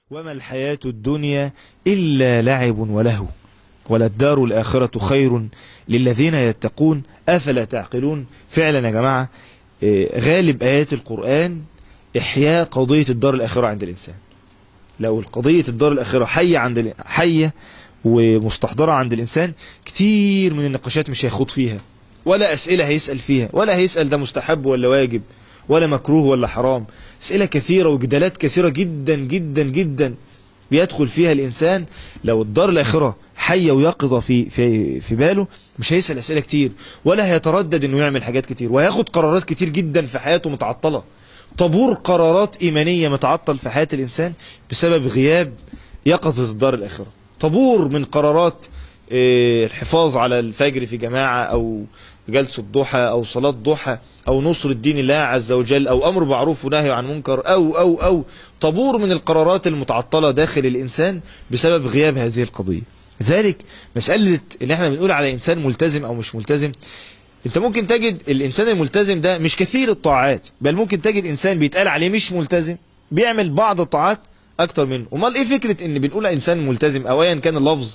وما الحياة الدنيا إلا لعب ولهو وللدار الآخرة خير للذين يتقون أفلا تعقلون فعلا يا جماعة غالب آيات القرآن إحياء قضية الدار الآخرة عند الإنسان لو القضية الدار الآخرة حية عند حية ومستحضرة عند الإنسان كتير من النقاشات مش هيخوض فيها ولا أسئلة هيسأل فيها ولا هيسأل ده مستحب ولا واجب ولا مكروه ولا حرام أسئلة كثيرة وجدالات كثيرة جدا جدا جدا بيدخل فيها الإنسان لو الدار الآخرة حية ويقظة في, في, في باله مش هيسأل أسئلة كتير ولا هيتردد أنه يعمل حاجات كتير وهياخد قرارات كتير جدا في حياته متعطلة طابور قرارات إيمانية متعطل في حياة الإنسان بسبب غياب يقظة الدار الآخرة طابور من قرارات الحفاظ على الفجر في جماعة أو جلسة ضحى أو صلاة ضحى أو نصر الدين الله عز وجل أو أمر معروف ونهي عن منكر أو أو أو طابور من القرارات المتعطلة داخل الإنسان بسبب غياب هذه القضية ذلك مسألة اللي احنا بنقول على إنسان ملتزم أو مش ملتزم انت ممكن تجد الإنسان الملتزم ده مش كثير الطاعات بل ممكن تجد إنسان بيتقال عليه مش ملتزم بيعمل بعض الطاعات أكتر منه امال إيه فكرة إن بنقول على إنسان ملتزم أو أيا كان اللفظ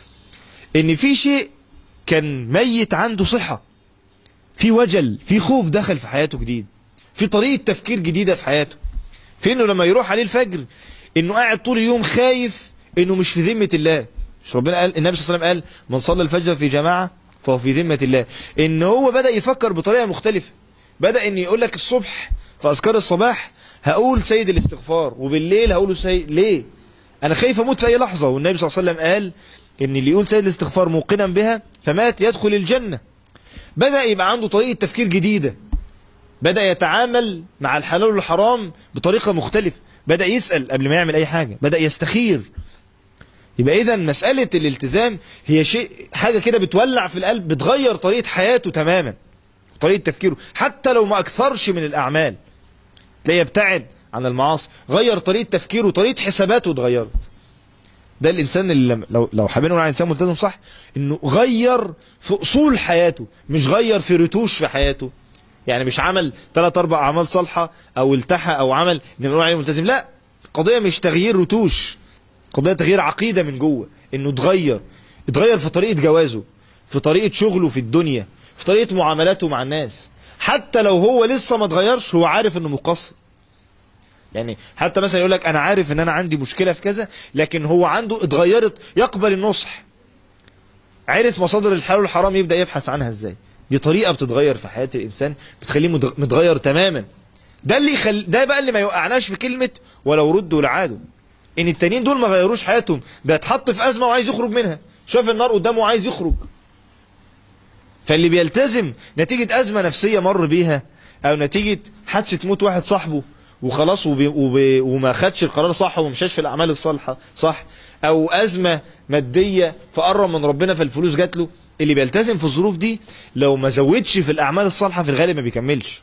إن في شيء كان ميت عنده صحة في وجل في خوف دخل في حياته جديد في طريقة تفكير جديدة في حياته في انه لما يروح عليه الفجر انه قاعد طول اليوم خايف انه مش في ذمة الله مش ربنا قال النبي صلى الله عليه وسلم قال من صلى الفجر في جماعة فهو في ذمة الله ان هو بدأ يفكر بطريقة مختلفة بدأ ان يقول لك الصبح في اذكار الصباح هقول سيد الاستغفار وبالليل هقوله سيد ليه انا خايف اموت في اي لحظة والنبي صلى الله عليه وسلم قال ان اللي يقول سيد الاستغفار موقنا بها فمات يدخل الجنة بدأ يبقى عنده طريقة تفكير جديدة بدأ يتعامل مع الحلال والحرام بطريقة مختلفة بدأ يسأل قبل ما يعمل أي حاجة بدأ يستخير يبقى إذا مسألة الالتزام هي شيء حاجة كده بتولع في القلب بتغير طريقة حياته تماما طريقة تفكيره حتى لو ما أكثرش من الأعمال تلاقيه يبتعد عن المعاصي غير طريقة تفكيره وطريقة حساباته اتغيرت ده الإنسان اللي لو لو حابين نقول على إنسان ملتزم صح إنه غير في أصول حياته مش غير في رتوش في حياته يعني مش عمل ثلاث أربع أعمال صالحة أو التحى أو عمل نقول عليه ملتزم لا قضية مش تغيير رتوش قضية تغيير عقيدة من جوه إنه اتغير اتغير في طريقة جوازه في طريقة شغله في الدنيا في طريقة معاملاته مع الناس حتى لو هو لسه ما اتغيرش هو عارف إنه مقصر يعني حتى مثلا يقول لك انا عارف ان انا عندي مشكلة في كذا لكن هو عنده اتغيرت يقبل النصح عرف مصادر الحلال والحرام يبدأ يبحث عنها ازاي دي طريقة بتتغير في حياة الانسان بتخليه متغير تماما ده اللي يخل... ده بقى اللي ما يوقعناش في كلمة ولو ردوا لعادوا ان التانيين دول ما غيروش حياتهم ده اتحط في ازمة وعايز يخرج منها شاف النار قدامه وعايز يخرج فاللي بيلتزم نتيجة ازمة نفسية مر بيها او نتيجة حادثة موت واحد صاحبه وخلاص وبي وبي وما خدش القرار صح ومشاش في الأعمال الصالحة صح أو أزمة مادية فقرب من ربنا فالفلوس جات له اللي بيلتزم في الظروف دي لو ما زودش في الأعمال الصالحة في الغالب ما بيكملش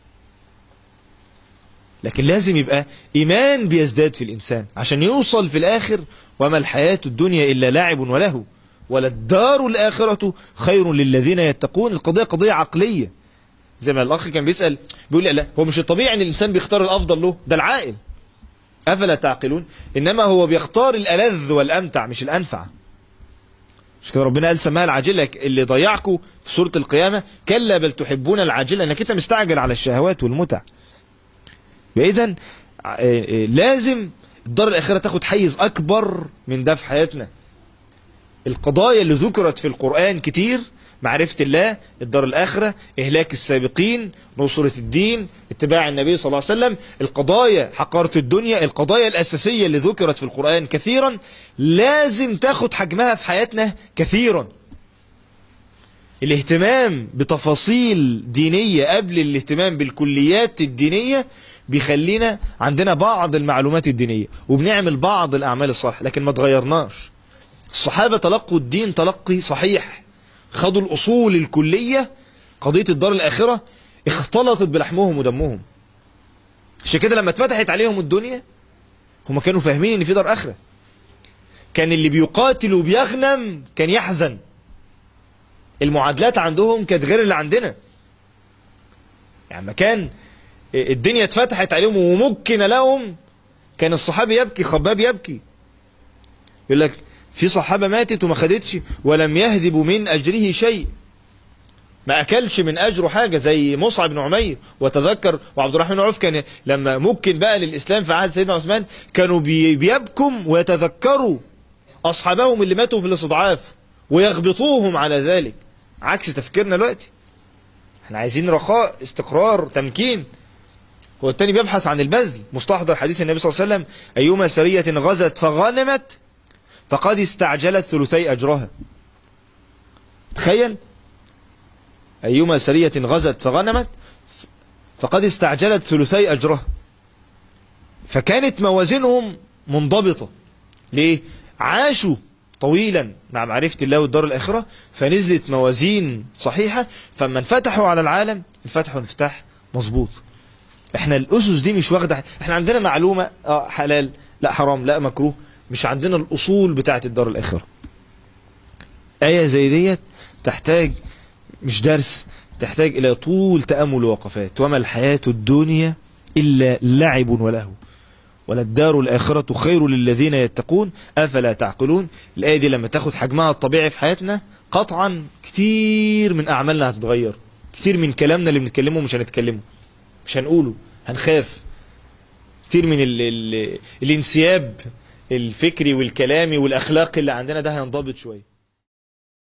لكن لازم يبقى إيمان بيزداد في الإنسان عشان يوصل في الآخر وما الحياة الدنيا إلا لاعب وله ولا الدار الآخرة خير للذين يتقون القضية قضية عقلية زي ما الأخ كان بيسأل بيقول لي لا هو مش الطبيعي أن الإنسان بيختار الأفضل له ده العاقل أفلا تعقلون إنما هو بيختار الألذ والأمتع مش الأنفع مش كده ربنا قال سماها العاجلة اللي ضيعكم في سورة القيامة كلا بل تحبون العاجلة انك انت مستعجل على الشهوات والمتع إذا لازم الدار الآخرة تاخد حيز أكبر من ده في حياتنا القضايا اللي ذكرت في القرآن كتير معرفة الله الدار الآخرة إهلاك السابقين نصرة الدين اتباع النبي صلى الله عليه وسلم القضايا حقارة الدنيا القضايا الأساسية اللي ذكرت في القرآن كثيرا لازم تاخد حجمها في حياتنا كثيرا الاهتمام بتفاصيل دينية قبل الاهتمام بالكليات الدينية بيخلينا عندنا بعض المعلومات الدينية وبنعمل بعض الأعمال الصالحة لكن ما تغيرناش الصحابة تلقوا الدين تلقي صحيح خدوا الأصول الكلية قضية الدار الآخرة اختلطت بلحمهم ودمهم عشان كده لما اتفتحت عليهم الدنيا هم كانوا فاهمين ان في دار آخرة كان اللي بيقاتل وبيغنم كان يحزن المعادلات عندهم كانت غير اللي عندنا يعني ما كان الدنيا اتفتحت عليهم ومكن لهم كان الصحابي يبكي خباب يبكي يقول لك في صحابة ماتت وما خدتش ولم يهذب من أجره شيء ما أكلش من أجره حاجة زي مصعب بن عمير وتذكر وعبد الرحمن بن عوف كان لما ممكن بقى للإسلام في عهد سيدنا عثمان كانوا بي- بيبكم ويتذكروا أصحابهم اللي ماتوا في الاستضعاف ويغبطوهم على ذلك عكس تفكيرنا دلوقتي احنا عايزين رخاء استقرار تمكين هو التاني بيبحث عن البذل مستحضر حديث النبي صلى الله عليه وسلم أيما سرية غزت فغنمت فقد استعجلت ثلثي أجرها تخيل أيما سرية غزت فغنمت فقد استعجلت ثلثي أجرها فكانت موازينهم منضبطة ليه؟ عاشوا طويلا مع معرفة الله والدار الآخرة فنزلت موازين صحيحة فما انفتحوا على العالم انفتحوا انفتاح مظبوط احنا الأسس دي مش واخدة احنا عندنا معلومة اه حلال لا حرام لا مكروه مش عندنا الأصول بتاعت الدار الآخرة آية زي ديت تحتاج مش درس تحتاج إلى طول تأمل ووقفات وما الحياة الدنيا إلا لعب ولهو وللدار الآخرة خير للذين يتقون أفلا تعقلون الآية دي لما تاخد حجمها الطبيعي في حياتنا قطعا كتير من أعمالنا هتتغير كتير من كلامنا اللي بنتكلمه مش هنتكلمه مش هنقوله هنخاف كتير من ال ال الانسياب الفكري والكلامي والأخلاقي اللي عندنا ده هينضبط شوية